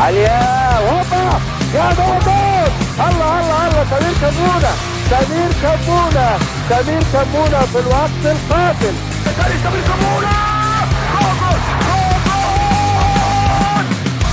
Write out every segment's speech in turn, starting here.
عليا هوبا يا دوبات الله الله الله سمير كمونه سمير كمونه سمير كمونه في الوقت القاتل سمير كمونه جول جول جول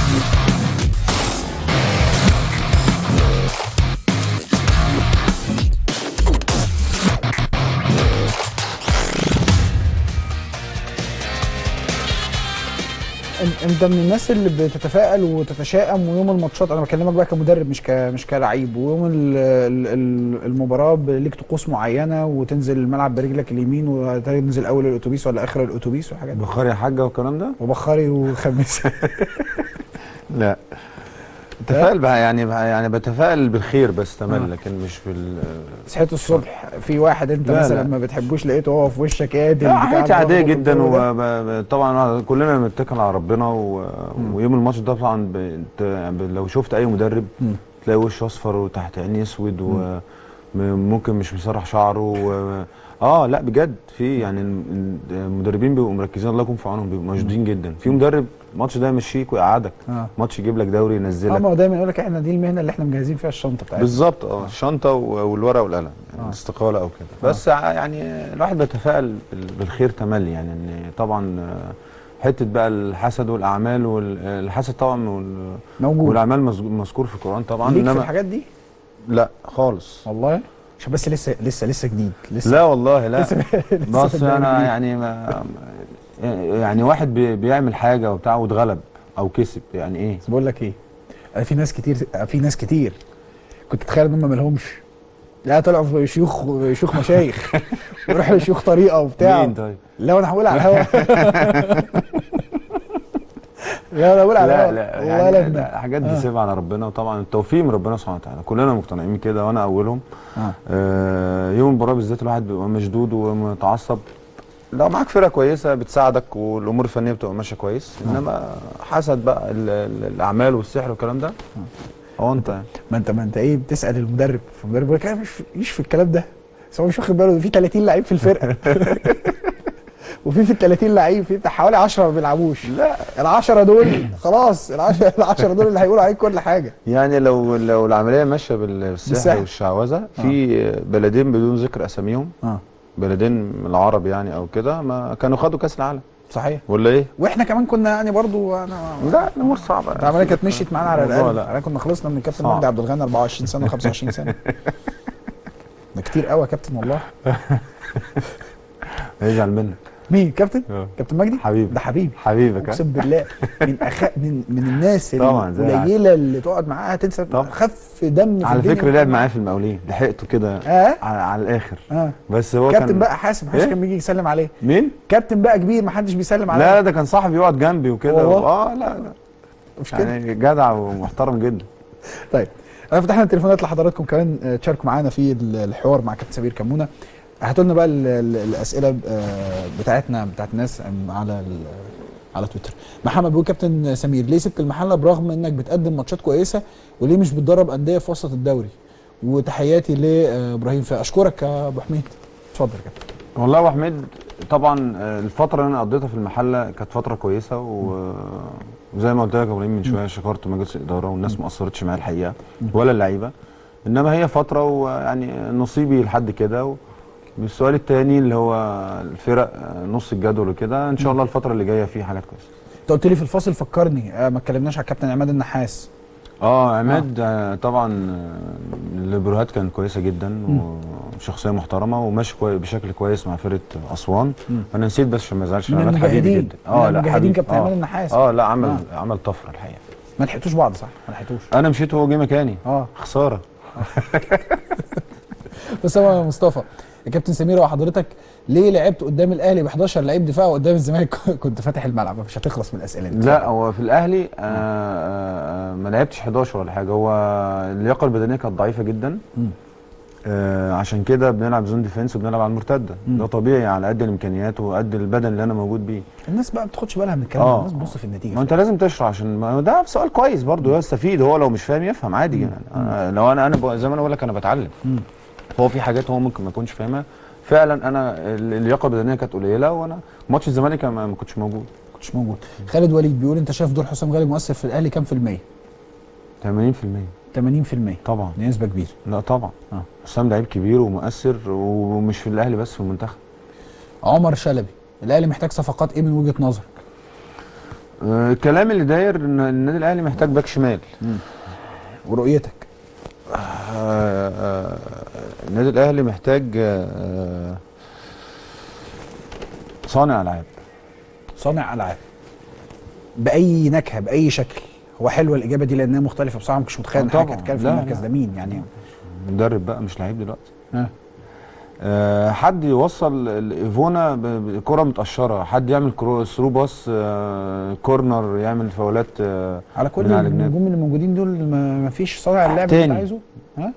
أن- انت من الناس اللي بتتفائل وتتشائم ويوم الماتشات انا بكلمك بقى كمدرب مش ك مش كلعيب ويوم ال- ال- ال- المباراه ب- ليك طقوس معينه وتنزل الملعب برجلك اليمين وتنزل اول الاتوبيس ولا اخر الاتوبيس والحاجات دي بخار يا حاجه والكلام ده وبخاري وخميس لا تفائل بقى يعني بقى يعني بتفائل بالخير بس تمام آه. لكن مش بال صحيت الصبح في واحد انت لا، مثلا لا. ما بتحبوش لقيته هو في وشك قادم لا بتاع حياتي عاديه الضغط جدا والجو ده. وطبعا كلنا بنتكل على ربنا و... ويوم الماتش ده طبعا ب... انت لو شفت اي مدرب مم. تلاقي وشه اصفر وتحت عينيه اسود وممكن مش مسرح شعره و... اه لا بجد في يعني الم- المدربين بيبقوا مركزين الله يكون في عونهم بيبقوا مشدودين جدا في مدرب الماتش ده يمشيك ويقعدك اه ماتش يجيب لك دوري اه ينزلك ما هو دايما يقول لك احنا دي المهنه اللي احنا مجهزين فيها الشنطه بتاعتنا بالظبط اه الشنطه و- والورقه والقلم يعني آه. الاستقاله او كده بس ع- يعني الواحد بيتفائل بال- بالخير تملي يعني ان طبعا آه، حته بقى الحسد والاعمال والحسد طبعا وال- موجود والاعمال مز- مذكور في القران طبعا ليك في انما الحاجات دي لا خالص والله عشان بس لسه لسه لسه جديد لسه لا والله لا لسه لسه في بس الدوري انا الجديد. يعني ما يعني واحد بي- بيعمل حاجه وبتاع واتغلب او كسب يعني ايه بس بقول لك ايه انا في ناس كتير في ناس كتير كنت اتخيل ان هم مالهمش لا طلعوا في شيوخ شيوخ مشايخ ويروحوا لشيوخ طريقه وبتاع مين طيب لا انا هقول على الهوا لا انا هقول على لا الهوا لا والله يعني لا لا، الحاجات دي آه. سيبها على ربنا وطبعا التوفيق من ربنا سبحانه وتعالى كلنا مقتنعين كده وانا اولهم آه. آه يوم المباراه بالذات الواحد بيبقى مشدود ومتعصب لو معاك فرقه كويسه بتساعدك والامور الفنيه بتبقى ماشيه كويس انما حسد بقى ال- ال- الاعمال والسحر والكلام ده هو انت يعني. ما انت ما انت ايه بتسال المدرب فالمدرب يقول لك أنا مش مش في الكلام ده بس هو مش واخد باله إن في 30 لعيب في الفرقه وفي في ال 30 لعيب في بتاع حوالي 10 ما بيلعبوش لا ال 10 دول خلاص ال 10 ال 10 دول اللي هيقولوا عليك كل حاجه يعني لو لو العمليه ماشيه بالسحر بالسحر. والشعوذه في بلدين بدون ذكر اساميهم اه بلدين من العرب يعني او كده ما كانوا خدوا كاس العالم صحيح ولا ايه؟ واحنا كمان كنا يعني برضو انا لا الامور صعبه العمليه كانت مشيت معانا على الموضوع الاقل لا. احنا كنا خلصنا من الكابتن صعب. مجدي عبد الغني 24 سنه و25 سنه ده كتير قوي يا كابتن والله هيزعل منك مين كابتن آه. كابتن مجدي حبيبي ده حبيبي حبيبك ها؟ اقسم بالله من أخ... من من الناس طبعاً، زي القليله اللي تقعد معاها تنسى طبعاً. خف دم في على الدنيا فكره لعب معايا في المقاولين لحقته كده اه على, على الاخر اه بس هو كابتن كان بقى حاسب محدش إيه؟ كان بيجي يسلم عليه مين؟ كابتن بقى كبير محدش بيسلم عليه لا لا ده كان صاحبي يقعد جنبي وكده والله؟ اه لا لا مش كده يعني جدع ومحترم جدا طيب انا فتحنا التليفونات لحضراتكم كمان آه، تشاركوا معانا في ال- الحوار مع كابتن سمير كمونه هاتوا لنا بقى ال- ال- الاسئله آه، بتاعتنا بتاعت الناس آم، على ال- على تويتر محمد بيقول كابتن سمير ليه سبت المحله برغم انك بتقدم ماتشات كويسه وليه مش بتدرب انديه في وسط الدوري وتحياتي لابراهيم فاشكرك يا ابو حميد اتفضل يا كابتن والله يا ابو حميد طبعا آه، الفتره اللي انا قضيتها في المحله كانت فتره كويسه و- وزي ما قلت لك يا ابراهيم من شويه شكرت مجلس الاداره والناس ما قصرتش معايا الحقيقه ولا اللعيبه انما هي فتره ويعني نصيبي لحد كده و- السؤال الثاني اللي هو الفرق آه، نص الجدول وكده ان شاء الله الفتره اللي جايه فيه حاجات كويسه انت قلت لي في الفاصل فكرني آه، ما اتكلمناش على الكابتن عماد النحاس اه عماد آه. طبعا آه، الليبروهات كانت كويسه جدا وشخصيه محترمه وماشي كوي بشكل كويس مع فرقه اسوان مم. انا نسيت بس عشان ما يزعلش من عماد حبيبي المجاهدين جدا من المجاهدين حبيبي. كابتن آه. عماد النحاس اه لا عمل آه. آه. عمل طفره الحقيقه ما لحقتوش بعض صح ما لحقتوش انا مشيت وهو جه مكاني اه خساره بس هو يا مصطفى يا كابتن سمير وحضرتك ليه لعبت قدام الاهلي ب 11 لعيب دفاع وقدام الزمالك كنت فاتح الملعب مش هتخلص من الاسئله دي لا هو في الاهلي آه آه ما لعبتش 11 ولا حاجه هو اللياقه البدنيه كانت ضعيفه جدا مم. آه عشان كده بنلعب زون ديفenس وبنلعب على المرتده مم. ده طبيعي على قد الامكانيات وقد البدن اللي انا موجود بيه الناس بقى ما بتاخدش بالها من الكلام ده آه. الناس بتبص في النتيجه ما انت لازم تشرح عشان ما ده سؤال كويس برضه يستفيد هو لو مش فاهم يفهم عادي يعني أنا لو انا انا ب- زي ما انا بقول لك انا بتعلم مم. هو في حاجات هو ممكن ما يكونش فاهمها فعلا انا ال- اللياقه البدنيه كانت قليله وانا ماتش الزمالك أنا ما ما كنتش موجود كنتش موجود خالد وليد بيقول انت شايف دور حسام غالي مؤثر في الاهلي كام في الميه 80% 80% طبعا دي نسبه كبيره لا طبعا آه. حسام لعيب كبير ومؤثر ومش في الاهلي بس في المنتخب عمر شلبي الاهلي محتاج صفقات ايه من وجهه نظرك آه، الكلام اللي داير ان النادي الاهلي محتاج باك شمال ورؤيتك آه، آه، النادي الاهلي محتاج آه، صانع العاب صانع العاب باي نكهه باي شكل هو حلوه الاجابه دي لانها مختلفه بصراحه مش متخيل آه ان حاجه طبعاً. تتكلم في لا، المركز لا. ده مين يعني مدرب بقى مش لعيب دلوقتي ها آه، حد يوصل الايفونا ب- بكره متقشره حد يعمل كرو ثرو باص آه، كورنر يعمل فاولات آه، على كل من على الجناب. النجوم اللي موجودين دول ما ما فيش صانع اللعب اللي انت تاني. عايزه ها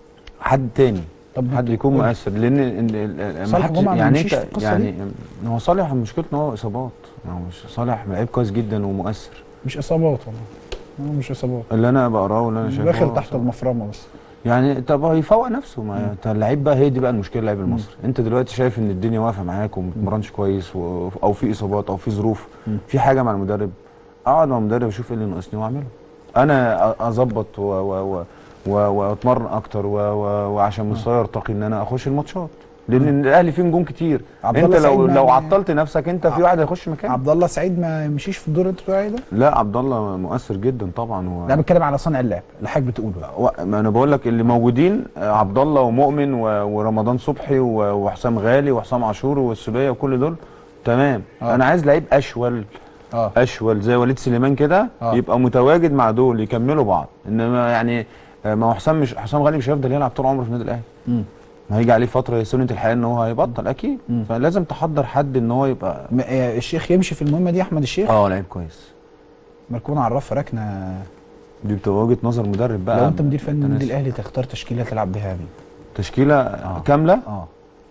حد تاني طب حد يكون قول. مؤثر لان ال- ال- ال- ما صالح حدش- جمعة ما يعني مشيش انت في القصة يعني هو صالح مشكلته ان هو اصابات هو مش صالح لعيب كويس جدا ومؤثر مش اصابات والله هو مش اصابات اللي انا بقراه واللي انا شايفه داخل هو تحت إصابات. المفرمه بس يعني طب هو يفوق نفسه ما انت اللعيب بقى هي دي بقى المشكله اللعيب المصري انت دلوقتي شايف ان الدنيا واقفه معاك وما بتتمرنش كويس و... او في اصابات او في ظروف مم. في حاجه مع المدرب اقعد مع المدرب اشوف ايه اللي ناقصني واعمله انا أ- اظبط و... و... و... و... واتمرن اكتر و... و... وعشان مستواي يرتقي ان انا اخش الماتشات لان الاهلي فيه نجوم كتير عبد انت الله سعيد لو ما- لو عطلت نفسك انت في واحد هيخش مكانك عبد الله سعيد ما مشيش في الدور اللي انت بتقول عليه ده لا عبد الله مؤثر جدا طبعا و... لا بتكلم على صانع اللعب اللي حضرتك بتقوله و- ما انا بقول لك اللي موجودين آه، عبد الله ومؤمن و- ورمضان صبحي و- وحسام غالي وحسام عاشور والسوليه وكل دول تمام آه. آه. انا عايز لعيب اشول اه اشول زي وليد سليمان كده آه. آه. يبقى متواجد مع دول يكملوا بعض انما يعني آه، ما هو حسام مش حسام غالي مش هيفضل يلعب طول عمره في النادي الاهلي مم. ما هيجي عليه فتره سنه الحياه ان هو هيبطل اكيد مم. فلازم تحضر حد ان هو يبقى م- آه، الشيخ يمشي في المهمه دي احمد الشيخ اه لعيب كويس مركون عراف ركنه دي بتبقى وجهه نظر مدرب بقى لو انت مدير فني أنت النادي ناس- الاهلي تختار تشكيله تلعب بها مين؟ تشكيله آه. كامله اه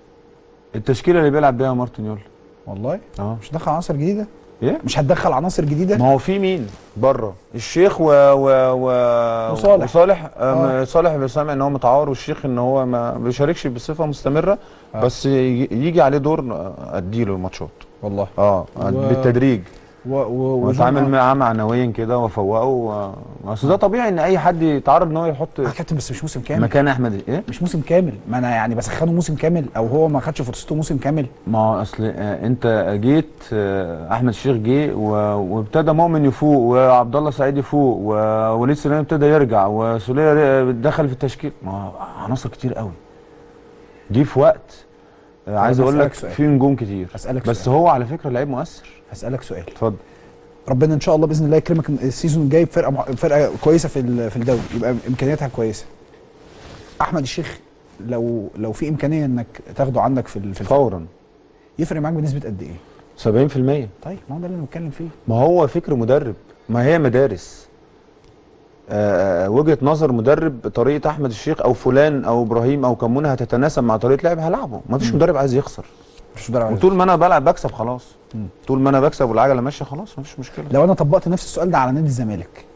التشكيله اللي بيلعب بيها مارتن يول والله اه مش هتدخل عناصر جديده؟ ايه مش هتدخل عناصر جديده؟ ما هو في مين بره الشيخ و و و وصالح. وصالح آه. آه. صالح سامع ان هو متعور والشيخ ان هو ما بيشاركش بصفه مستمره آه. آه. بس يجي يجي عليه دور آه، اديله الماتشات والله اه و- بالتدريج و و واتعامل وجون- معاه معنويا كده وافوقه و- اصل ده طبيعي ان اي حد يتعرض ان هو يحط آه كابتن بس مش موسم كامل مكان احمد ايه مش موسم كامل ما انا يعني بسخنه موسم كامل او هو ما خدش فرصته موسم كامل ما هو اصل آه، انت جيت آه، احمد الشيخ جه و- وابتدى مؤمن يفوق وعبد الله سعيد يفوق ووليد سليمان ابتدى يرجع وسوليه دخل في التشكيل ما هو عناصر كتير قوي دي في وقت آه، عايز اقول لك أسألك سؤال. في نجوم كتير أسألك بس سؤال. هو على فكره لعيب مؤثر هسالك سؤال اتفضل ربنا ان شاء الله باذن الله يكرمك السيزون الجاي بفرقه مع- فرقه كويسه في ال- في الدوري يبقى امكانياتها كويسه احمد الشيخ لو لو في امكانيه انك تاخده عندك في ال- في الفرقة، فورا يفرق معاك بنسبه قد ايه 70% طيب ما هو ده اللي انا بتكلم فيه ما هو فكر مدرب ما هي مدارس آه، وجهه نظر مدرب طريقه احمد الشيخ او فلان او ابراهيم او كمونه هتتناسب مع طريقه لعب هلعبه ما فيش مدرب عايز يخسر مش مدرب عايز. وطول ما انا بلعب بكسب خلاص مم. طول ما انا بكسب والعجله ماشيه خلاص مفيش مشكله لو انا طبقت نفس السؤال ده على نادي الزمالك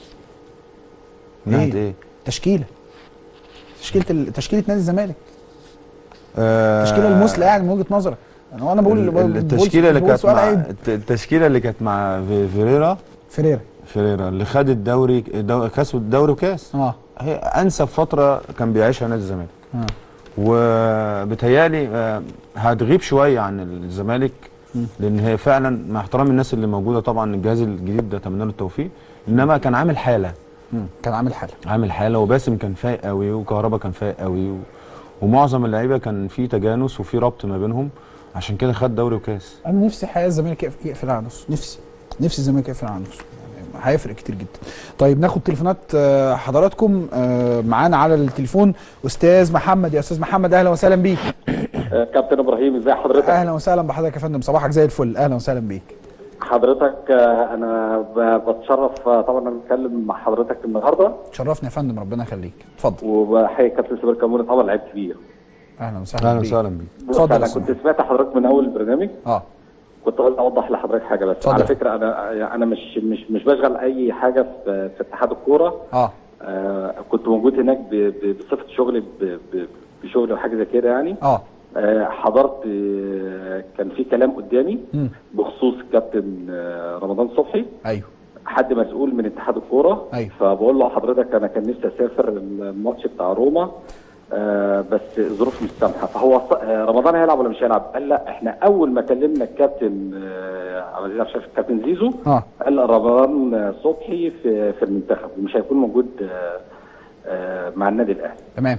من ناحيه إيه؟ ايه؟ تشكيله تشكيله ال- تشكيله نادي الزمالك آه تشكيله المثلى يعني من وجهه نظرك انا وانا بقول ال- بقول- ال- بقول- التشكيله اللي بقول كانت سؤال مع عيب. الت- التشكيله اللي كانت مع في- فيريرا فيريرا فيريرا اللي خد الدوري دو- كاس الدوري وكاس اه هي انسب فتره كان بيعيشها نادي الزمالك اه وبتهيالي آه، هتغيب شويه عن الزمالك مم. لان هي فعلا مع احترام الناس اللي موجوده طبعا الجهاز الجديد ده اتمنى له التوفيق انما كان عامل حاله مم. كان عامل حاله عامل حاله وباسم كان فايق قوي وكهربا كان فايق قوي و... ومعظم اللعيبه كان في تجانس وفي ربط ما بينهم عشان كده خد دوري وكاس انا نفسي حقيقه الزمالك يقف- يقفل على نفسه نفسي نفسي الزمالك يقفل على نفسه يعني هيفرق كتير جدا طيب ناخد تليفونات آه، حضراتكم آه، معانا على التليفون استاذ محمد يا استاذ محمد اهلا وسهلا بيك كابتن ابراهيم ازي حضرتك اهلا وسهلا بحضرتك يا فندم صباحك زي الفل اهلا وسهلا بيك حضرتك آه، انا ب- بتشرف آه، طبعا انا بتكلم مع حضرتك النهارده شرفني يا فندم ربنا يخليك اتفضل وبحيي كابتن سمير كمونه طبعا لعيب كبير اهلا وسهلا اهلا بيك وسهلا بيك بص، اتفضل انا يا كنت سمير. سمعت حضرتك من اول البرنامج اه كنت قلت اوضح لحضرتك حاجه بس اتفضل. على فكره انا انا مش مش مش بشغل اي حاجه في, في اتحاد الكوره اه آه كنت موجود هناك ب- ب- بصفه شغلي ب- ب- بشغل وحاجه زي كده يعني اه آه حضرت آه كان في كلام قدامي مم. بخصوص كابتن آه رمضان صبحي ايوه حد مسؤول من اتحاد الكوره أيوة. فبقول له حضرتك انا كان نفسي اسافر الماتش بتاع روما آه بس الظروف مش سامحه فهو ص- آه رمضان هيلعب ولا مش هيلعب؟ قال لا احنا اول ما كلمنا الكابتن آه عبد العزيز عبد الشافي الكابتن زيزو اه قال رمضان صبحي في في المنتخب ومش هيكون موجود آه آه مع النادي الاهلي تمام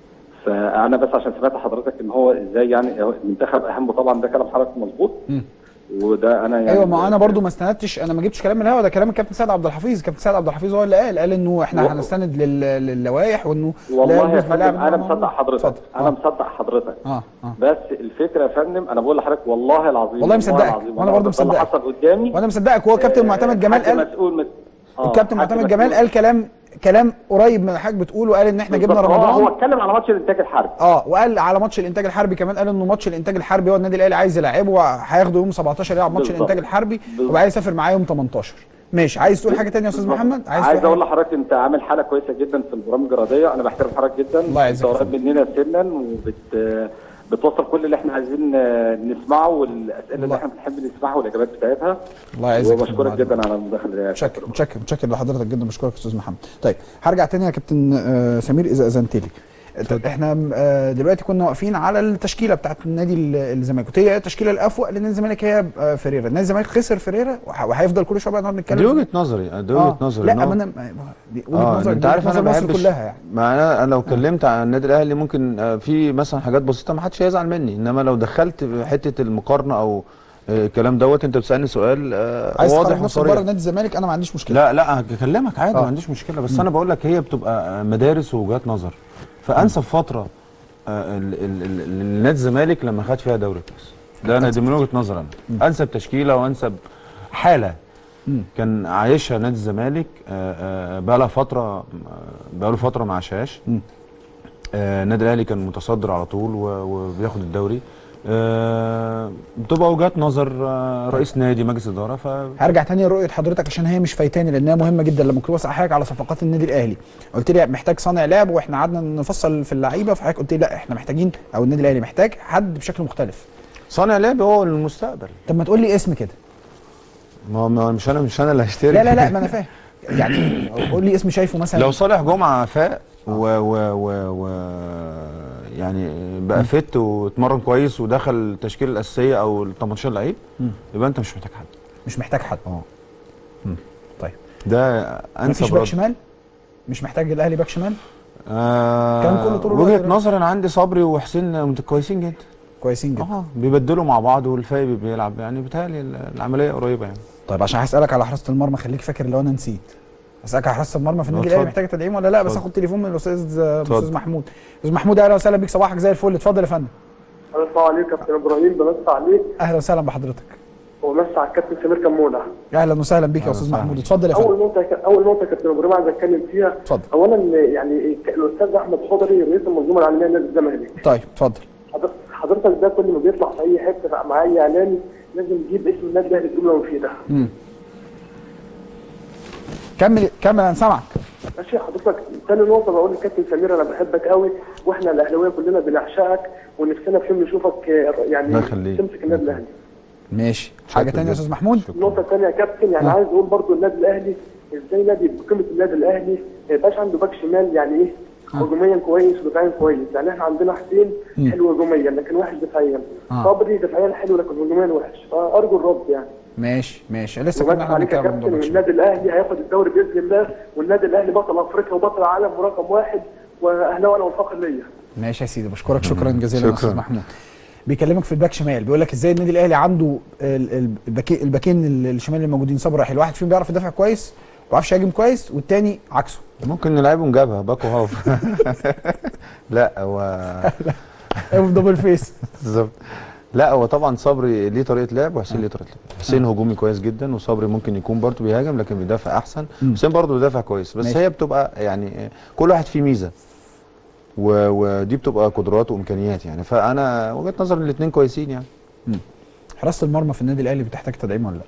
فانا بس عشان سمعت حضرتك ان هو ازاي يعني هو المنتخب اهم طبعا ده كلام حضرتك مظبوط مم. وده انا يعني ايوه ما انا برضو ما استندتش انا ما جبتش كلام من الهوا ده كلام الكابتن سيد عبد الحفيظ كابتن سيد عبد الحفيظ هو اللي قال قال انه احنا و- هنستند لل- للوائح وانه لا والله يا يجوز فندم للاعب انا إنه- مصدق حضرتك اتفضل. انا آه. مصدق حضرتك اه اه بس الفكره يا فندم انا بقول لحضرتك والله العظيم والله مصدقك. العظيم وأنا برضه ده اللي مصدقك. حصل قدامي وانا مصدقك هو كابتن معتمد جمال حد قال مسؤول من آه، الكابتن حد معتمد مسؤول. جمال قال كلام كلام قريب من اللي حضرتك بتقوله قال ان احنا جبنا بالظبط. هو- هو رمضان اتكلم على ماتش الانتاج الحربي اه وقال على ماتش الانتاج الحربي كمان قال انه ماتش الانتاج الحربي هو النادي الاهلي عايز يلعبه وهياخده يوم 17 يلعب ماتش بالظبط. الانتاج الحربي بالظبط. وبعدين يسافر معاه يوم 18 ماشي عايز تقول حاجه ثانيه يا استاذ بالظبط. محمد عايز, تقول عايز اقول حاجة؟ لحضرتك انت عامل حاله كويسه جدا في البرامج الرياضيه انا بحترم حضرتك جدا الله يعزك انت يا قريب فندم. مننا سنا وبت بتوصل كل اللي احنا عايزين آه، نسمعه والاسئله الله. اللي احنا بنحب نسمعها والاجابات بتاعتها الله يعزك يا فندم. وبشكرك جدا على المداخله دي متشكر متشكر متشكر لحضرتك جدا بشكرك استاذ محمد طيب هرجع تاني يا كابتن آه، سمير اذا اذنت لي طيب احنا آه، دلوقتي كنا واقفين على التشكيله بتاعت النادي ال- الزمالك قلت هي التشكيله الافوق لنادي الزمالك هي آه، فيريرا نادي الزمالك خسر فيريرا وح- وهيفضل كل شويه بقى نقعد نتكلم دي في- وجهه نظري دي آه. وجهه نظري لا إن هو- ما انا ما- دي وجهه اه نظر انت عارف انا نظر مصر بحبش كلها يعني ما انا أنا لو اتكلمت عن النادي الاهلي ممكن آه، في مثلا حاجات بسيطه ما حدش هيزعل مني انما لو دخلت في حته المقارنه او آه، الكلام دوت انت بتسالني سؤال آه، عايز واضح تخرج نفسك وصريح بره نادي الزمالك انا ما عنديش مشكله لا لا هكلمك عادي آه. ما عنديش مشكله بس انا بقول لك هي بتبقى مدارس ووجهات نظر فانسب فتره آه، ال- ال- ال- ال- لنادي الزمالك لما خد فيها دوري الكاس ده انا دي من وجهه نظري انا انسب تشكيله وانسب حاله مم. كان عايشها نادي الزمالك آه، آه، بقى لها فتره بقى له فتره ما عاشهاش مم. آه، النادي الاهلي كان متصدر على طول و- وبياخد الدوري آه، بتبقى وجهات نظر آه، رئيس نادي مجلس اداره ف هرجع تاني لرؤيه حضرتك عشان هي مش فايتاني لانها مهمه جدا لما كنت بسال حضرتك على صفقات النادي الاهلي قلت لي محتاج صانع لعب واحنا قعدنا نفصل في اللعيبه فحضرتك قلت لي لا احنا محتاجين او النادي الاهلي محتاج حد بشكل مختلف صانع لعب هو المستقبل طب ما تقول لي اسم كده ما هو ما هو مش انا مش انا اللي هشتري لا لا لا ما انا فاهم يعني قول لي اسم شايفه مثلا لو صالح جمعه فاق و و و, و يعني بقى فت واتمرن كويس ودخل التشكيله الاساسيه او ال 18 لعيب مم. يبقى انت مش محتاج حد مش محتاج حد اه طيب ده مفيش انسب باك رد شمال مش محتاج الاهلي باك شمال آه كان كله طول الوقت وجهه ده. نظر انا عندي صبري وحسين مت- كويسين جدا كويسين جدا اه بيبدلوا مع بعض والفاي بيلعب يعني بيتهيألي العمليه قريبه يعني طيب عشان هسالك على حراسه المرمى خليك فاكر لو انا نسيت اسالك على حراسه المرمى في النادي اتفضل. الاهلي محتاجه تدعيم ولا لا بس اتفضل. اخد تليفون من الاستاذ اتفضل. الاستاذ محمود استاذ محمود اهلا وسهلا بيك صباحك زي الفل اتفضل يا فندم السلام عليكم كابتن ابراهيم بمسي عليك اهلا وسهلا بحضرتك ومسي على الكابتن سمير كمونه اهلا وسهلا بيك يا أهلا استاذ وسهلا. محمود اتفضل يا اول فندم نقطه اول نقطه كابتن ابراهيم عايز اتكلم فيها اتفضل اولا يعني الاستاذ احمد خضري رئيس المنظومه العالميه لنادي الزمالك طيب اتفضل حضر- حضرتك ده كل ما بيطلع في اي حته مع اي اعلامي لازم يجيب اسم النادي الاهلي الجمله المفيده امم كمل كمل انا سامعك ماشي حضرتك تاني نقطه بقول للكابتن سمير انا بحبك قوي واحنا الاهلاويه كلنا بنعشقك ونفسنا في يوم نشوفك آه، يعني الله يخليك. تمسك النادي الاهلي ماشي حاجه شكراً تانية يا جداً. استاذ محمود شكراً. النقطة الثانية يا كابتن يعني آه. عايز اقول برضو النادي الاهلي ازاي نادي بقيمة النادي الاهلي ما يبقاش عنده باك شمال يعني ايه هجوميا كويس ودفاعيا كويس يعني احنا عندنا حسين مم. حلو هجوميا لكن وحش دفاعيا آه. صبري دفاعيا حلو لكن هجوميا وحش فارجو الرد يعني ماشي ماشي لسه وبس كنا احنا عليك يا بنتكلم عن كابتن الموضوع ده. والنادي الاهلي هياخد الدوري باذن الله والنادي الاهلي بطل افريقيا وبطل العالم ورقم واحد واهلاوي انا والفخر ليا ماشي يا سيدي بشكرك شكرا جزيلا يا شكراً. استاذ محمود بيكلمك في الباك شمال بيقول لك ازاي النادي الاهلي عنده ال- ال- الباكي- الباكين الشمال الموجودين صبري رحيل واحد فيهم بيعرف يدافع كويس ما بيعرفش يهاجم كويس والتاني عكسه ممكن نلعبهم جبهه باكو هاف لا هو ايوه دبل فيس بالظبط لا هو طبعا صبري ليه طريقه لعب وحسين ليه طريقه لعب حسين هجومي كويس جدا وصبري ممكن يكون برضه بيهاجم لكن بيدافع احسن مم. حسين برضه بيدافع كويس بس ماشي. هي بتبقى يعني كل واحد فيه ميزه و- ودي بتبقى قدرات وامكانيات يعني فانا وجهه نظري الاثنين كويسين يعني حراسه المرمى في النادي الاهلي بتحتاج تدعيم ولا لا؟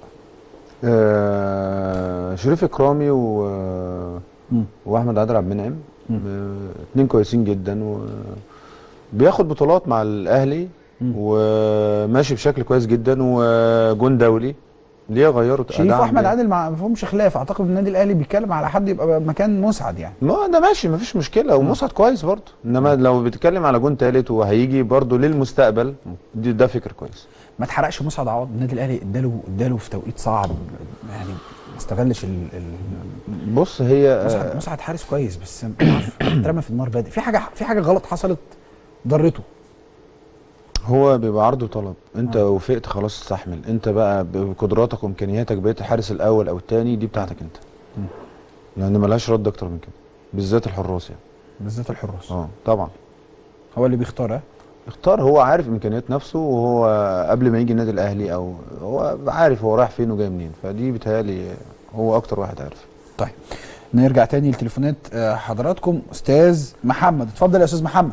آه شريف اكرامي و مم. واحمد عادل عبد المنعم مم. آه، اتنين كويسين جدا و بياخد بطولات مع الاهلي مم. وماشي بشكل كويس جدا وجون دولي ليه غيروا شريف أداء واحمد عامل إيه؟ عادل ما فيهمش خلاف اعتقد النادي الاهلي بيتكلم على حد يبقى مكان مسعد يعني ما ده ماشي مفيش مشكله ومسعد كويس برضه انما لو بتتكلم على جون تالت وهيجي برضه للمستقبل دي ده فكر كويس ما اتحرقش مسعد عوض النادي الاهلي اداله اداله في توقيت صعب يعني ما استغلش ال ال بص هي مسعد, آه، مسعد حارس كويس بس عارف، اترمى في النار بادئ في حاجه في حاجه غلط حصلت ضرته هو بيبقى عرض وطلب انت وافقت خلاص استحمل انت بقى بقدراتك وامكانياتك بقيت الحارس الاول او الثاني دي بتاعتك انت يعني ملهاش رد اكتر من كده بالذات الحراس يعني بالذات الحراس اه طبعا هو اللي بيختار ها؟ اختار هو عارف امكانيات نفسه وهو قبل ما يجي النادي الاهلي او هو عارف هو رايح فين وجاي منين فدي بيتهيألي هو اكتر واحد عارف طيب نرجع تاني لتليفونات آه، حضراتكم استاذ محمد اتفضل يا استاذ محمد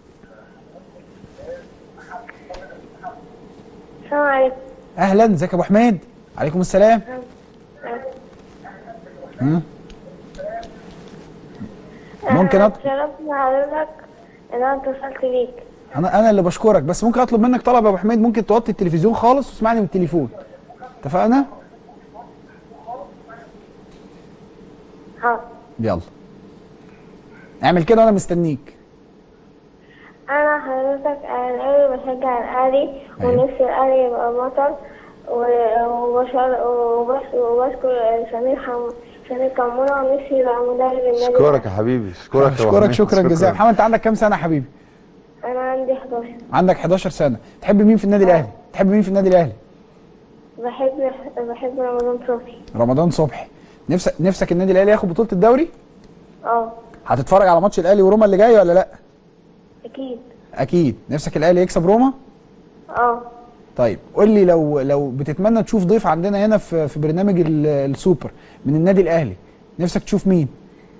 السلام عليكم اهلا ازيك يا ابو حميد عليكم السلام مم. ممكن أط... شرفت حضرتك ان انا اتصلت بيك انا انا اللي بشكرك بس ممكن اطلب منك طلب يا ابو حميد ممكن توطي التلفزيون خالص وتسمعني من التليفون اتفقنا ها يلا اعمل كده وانا مستنيك انا حضرتك اهلاوي بشجع الاهلي أيوة. ونفسي الاهلي يبقى بطل و- وبشر وبس وبشكر سمير حم سمير كمونة ونفسي يبقى مدرب النادي اشكرك يا حبيبي اشكرك يا اشكرك وهمي. شكرا جزيلا محمد انت عندك كام سنه يا حبيبي انا عندي 11 عندك 11 سنه تحب مين في النادي الاهلي تحب مين في النادي الاهلي بحب بحب رمضان صبحي رمضان صبحي نفسك نفسك النادي الاهلي ياخد بطوله الدوري اه هتتفرج على ماتش الاهلي وروما اللي جاي ولا لا اكيد اكيد نفسك الاهلي يكسب روما اه طيب قول لي لو لو بتتمنى تشوف ضيف عندنا هنا في في برنامج ال- السوبر من النادي الاهلي نفسك تشوف مين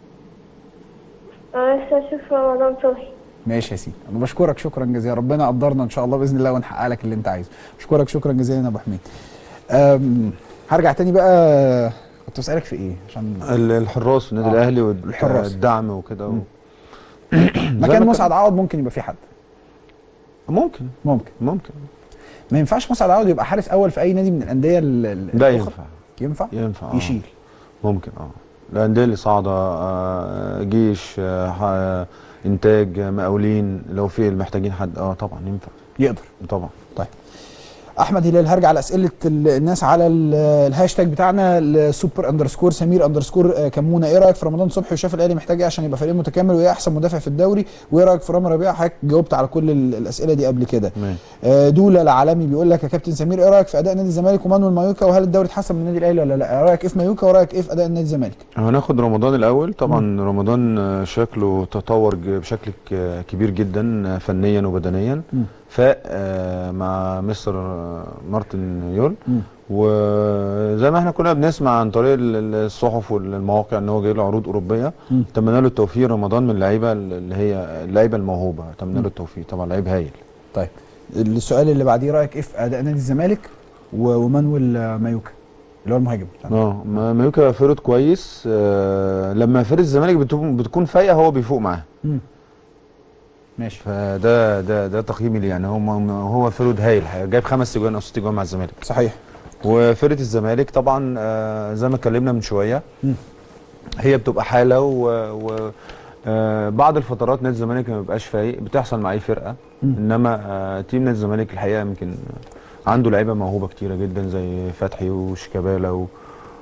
انا نفسي اشوف رمضان صبحي ماشي يا سيدي انا بشكرك شكرا جزيلا ربنا قدرنا ان شاء الله باذن الله ونحقق لك اللي انت عايزه بشكرك شكرا جزيلا يا ابو حميد أم، هرجع تاني بقى كنت بسالك في ايه عشان ال- الحراس في النادي آه. الاهلي الحراس. والدعم وكده و... مكان ما مسعد عوض ممكن يبقى في حد ممكن ممكن ممكن ما ينفعش مسعد عوض يبقى حارس اول في اي نادي من الانديه ال- ال- ده الأخرى؟ ينفع ينفع ينفع آه. يشيل ممكن اه الانديه اللي صاعده آه، جيش آه، ح- انتاج آه، مقاولين لو في محتاجين حد اه طبعا ينفع يقدر طبعا طيب احمد هلال هرجع على اسئله ال- الناس على ال- الهاشتاج بتاعنا السوبر اندرسكور سمير اندرسكور آه، كمونه ايه رايك في رمضان صبحي وشاف الاهلي محتاج ايه عشان يبقى فريق متكامل وايه احسن مدافع في الدوري وايه رايك في رامي ربيعه حضرتك جاوبت على كل ال- الاسئله دي قبل كده ماشي آه، دولا العالمي بيقول لك يا كابتن سمير ايه رايك في اداء نادي الزمالك ومانويل مايوكا وهل الدوري اتحسن من النادي الاهلي ولا لا رايك ايه في مايوكا ورايك ايه في اداء نادي الزمالك هناخد رمضان الاول طبعا رمضان آه، شكله تطور ج- بشكل ك- كبير جدا آه، فنيا وبدنيا مم. فاق آه، مع مستر آه، مارتن يول مم. وزي ما احنا كنا بنسمع عن طريق ال- ال- الصحف والمواقع ان هو جاي له عروض اوروبيه مم. اتمنى له التوفيق رمضان من اللعيبه اللي هي اللعيبه الموهوبه اتمنى له التوفيق طبعا لعيب هايل طيب السؤال اللي بعديه رايك ايه في اداء نادي الزمالك و- ومانويل آه، مايوكا اللي هو المهاجم اه ما- مايوكا فرد كويس آه لما فرد الزمالك بتكون بتكون فايقه هو بيفوق معاها مم. ماشي فده ده ده تقييمي ليه يعني هو هو فرد هايل جايب خمس تجوان او ست تجوان مع الزمالك صحيح وفرقه الزمالك طبعا آه زي ما اتكلمنا من شويه مم. هي بتبقى حاله و, و آه بعض الفترات نادي الزمالك ما بيبقاش فايق بتحصل مع اي فرقه مم. انما آه تيم نادي الزمالك الحقيقه يمكن عنده لعيبه موهوبه كتيره جدا زي فتحي وشيكابالا و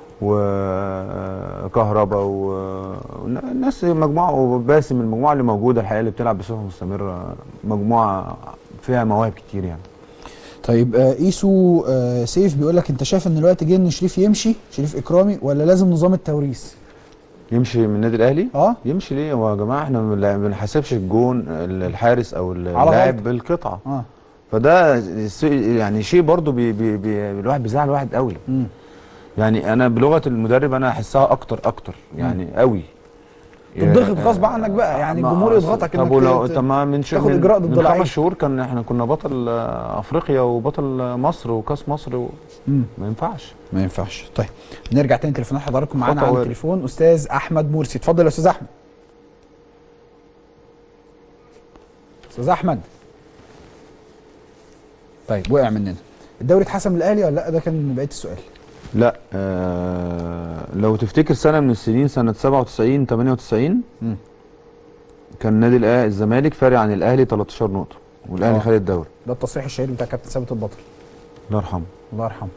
وكهربا والناس مجموعه وباسم المجموعه اللي موجوده الحقيقه اللي بتلعب بصفه مستمره مجموعه فيها مواهب كتير يعني طيب آه ايسو آه سيف بيقول لك انت شايف ان الوقت جه ان شريف يمشي شريف اكرامي ولا لازم نظام التوريث يمشي من النادي الاهلي اه يمشي ليه هو يا جماعه احنا ما بنلع- ما بنحاسبش الجون الحارس او على اللاعب غلطة. بالقطعه اه فده س- يعني شيء برضو بي بي بي الواحد بيزعل الواحد قوي مم. يعني انا بلغه المدرب انا احسها اكتر اكتر يعني قوي تضغط غصب عنك بقى يعني ما- الجمهور يضغطك طب انك ولو ت- طب ما من ش- تاخد من- إجراء ضد من لعيب. خمس شهور كان احنا كنا بطل آه، افريقيا وبطل مصر وكاس مصر و... مم. ما ينفعش ما ينفعش طيب نرجع تاني تليفونات حضراتكم معانا خطأ على وارد. التليفون استاذ احمد مرسي اتفضل يا استاذ احمد استاذ احمد طيب وقع مننا الدوري اتحسم للاهلي ولا لا ده كان بقيه السؤال لا آه لو تفتكر سنه من السنين سنه 97 98 مم. كان نادي الأهلي الزمالك فارق عن الاهلي 13 نقطه والاهلي آه. خد الدوري ده التصريح الشهير بتاع كابتن ثابت البطل الله يرحمه الله يرحمه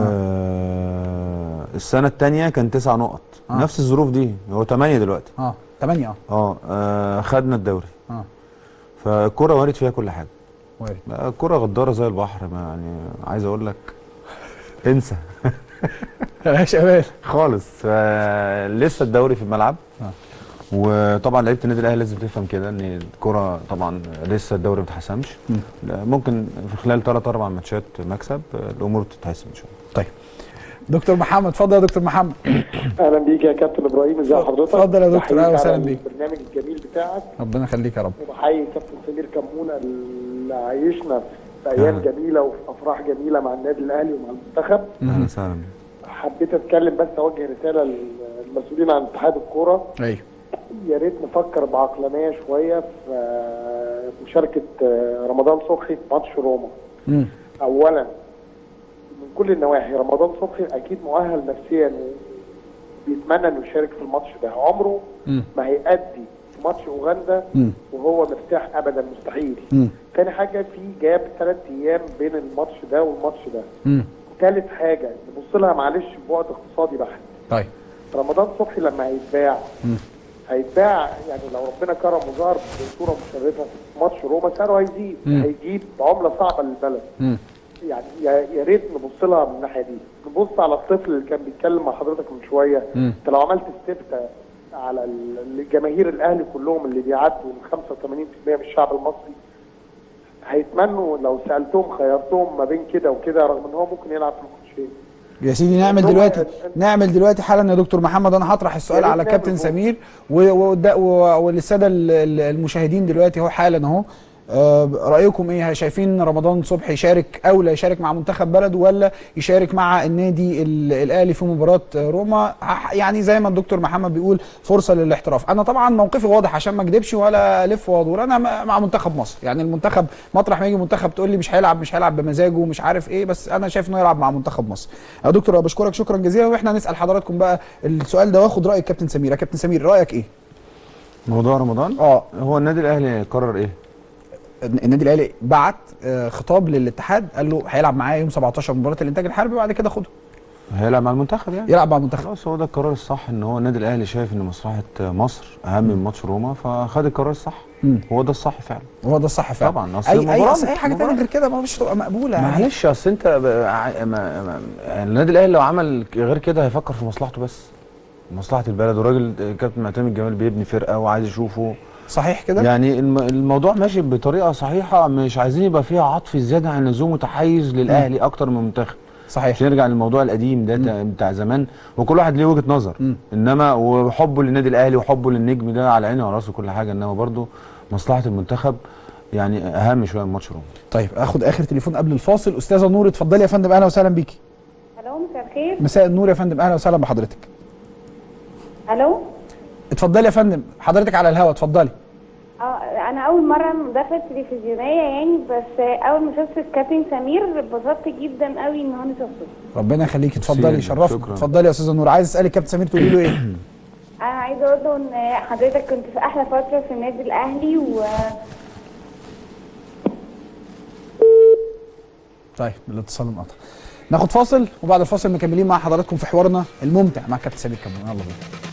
آه السنه الثانيه كان 9 نقط آه. نفس الظروف دي هو 8 دلوقتي اه 8 اه اه, آه خدنا الدوري اه فالكره وارد فيها كل حاجه وارد لا، الكره غداره زي البحر ما يعني عايز اقول لك انسى ملهاش امان خالص فلسه الدوري في الملعب آه. وطبعا لعيبه النادي الاهلي لازم تفهم كده ان الكره طبعا لسه الدوري ما اتحسمش مم. لا، ممكن في خلال ثلاث اربع ماتشات مكسب الامور تتحسم ان شاء الله طيب دكتور محمد اتفضل يا دكتور محمد اهلا بيك يا كابتن ابراهيم ازي حضرتك اتفضل يا دكتور، بحييك أهلا وسهلا على بيك. البرنامج الجميل بتاعك ربنا يخليك يا رب وبحيي كابتن سمير كمونه اللي عايشنا في ايام أهلا. جميله وفي افراح جميله مع النادي الاهلي ومع المنتخب اهلا وسهلا حبيت اتكلم بس اوجه رساله للمسؤولين عن اتحاد الكوره ايوه يا ريت نفكر بعقلانيه شويه في آه، مشاركه آه، رمضان صبحي في ماتش روما امم اولا من كل النواحي رمضان صبحي اكيد مؤهل نفسيا بيتمنى انه يشارك في الماتش ده عمره مم. ما هيأدي في ماتش اوغندا مم. وهو مرتاح ابدا مستحيل مم. تاني حاجه في جاب ثلاث ايام بين الماتش ده والماتش ده امم ثالث حاجه نبص لها معلش ببعد اقتصادي بحت طيب رمضان صبحي لما هيتباع مم. هيتباع يعني لو ربنا كرم وظهر بصوره مشرفه في ماتش روما سعره هيزيد مم. هيجيب عمله صعبه للبلد امم يعني يا يا ريت نبص لها من الناحيه دي نبص على الطفل اللي كان بيتكلم مع حضرتك من شويه مم. انت لو عملت استفتاء على ال- الجماهير الاهلي كلهم اللي بيعدوا من 85% من الشعب المصري هيتمنوا لو سالتهم خيرتهم ما بين كده وكده رغم ان هو ممكن يلعب في الماتشين يا سيدي نعمل هو- دلوقتي نعمل دلوقتي حالا يا دكتور محمد انا هطرح السؤال يا ريت على نعمل كابتن هو. سمير و- وقد- و- وللساده ال- ال- المشاهدين دلوقتي اهو حالا اهو آه، رايكم ايه شايفين رمضان صبحي يشارك او لا يشارك مع منتخب بلده ولا يشارك مع النادي ال- الاهلي في مباراه روما ح- يعني زي ما الدكتور محمد بيقول فرصه للاحتراف انا طبعا موقفي واضح عشان ما اكدبش ولا الف وادور انا م- مع منتخب مصر يعني المنتخب مطرح ما يجي منتخب تقول لي مش هيلعب مش هيلعب بمزاجه مش عارف ايه بس انا شايف انه يلعب مع منتخب مصر يا دكتور أنا بشكرك شكرا جزيلا واحنا هنسال حضراتكم بقى السؤال ده واخد راي الكابتن سمير يا كابتن سمير رايك ايه موضوع رمضان اه هو النادي الاهلي قرر ايه النادي الاهلي بعت آه، خطاب للاتحاد قال له هيلعب معايا يوم 17 مباراه الانتاج الحربي وبعد كده خده هيلعب مع المنتخب يعني يلعب مع المنتخب خلاص هو ده القرار الصح ان هو النادي الاهلي شايف ان مصلحه مصر اهم من ماتش روما فخد القرار الصح مم. هو ده الصح فعلا هو ده الصح فعلا طبعا، أصل اي اي المباراة أصل اي حاجه مباراة. ثانيه غير كده ما مش تبقى مقبوله يعني معلش اصل انت ب- ع- ما ما يعني النادي الاهلي لو عمل غير كده هيفكر في مصلحته بس مصلحه البلد والراجل كابتن معتمد جمال بيبني فرقه وعايز يشوفه صحيح كده يعني الم- الموضوع ماشي بطريقه صحيحه مش عايزين يبقى فيها عطف زياده عن اللزوم متحيز للاهلي اكتر من المنتخب صحيح عشان نرجع للموضوع القديم ده تا- بتاع زمان وكل واحد ليه وجهه نظر مم. انما وحبه للنادي الاهلي وحبه للنجم ده على عيني وعلى راسه كل حاجه انما برضه مصلحه المنتخب يعني اهم شويه من ماتش روما طيب اخد اخر تليفون قبل الفاصل استاذه نور اتفضلي يا فندم اهلا وسهلا بيكي الو مساء الخير مساء النور يا فندم اهلا وسهلا بحضرتك الو اتفضلي يا فندم حضرتك على الهوا اتفضلي اه انا اول مره مداخله تلفزيونيه يعني بس اول ما شفت الكابتن سمير اتبسطت جدا قوي ان انا شفته ربنا يخليكي اتفضلي ميرسي، شرفنا شكراً. اتفضلي يا استاذه نور عايز اسالك كابتن سمير تقولي له ايه انا عايزه اقول له ان حضرتك كنت في احلى فتره في النادي الاهلي و طيب الاتصال انقطع ناخد فاصل وبعد الفاصل مكملين مع حضراتكم في حوارنا الممتع مع كابتن سمير كمان يلا بينا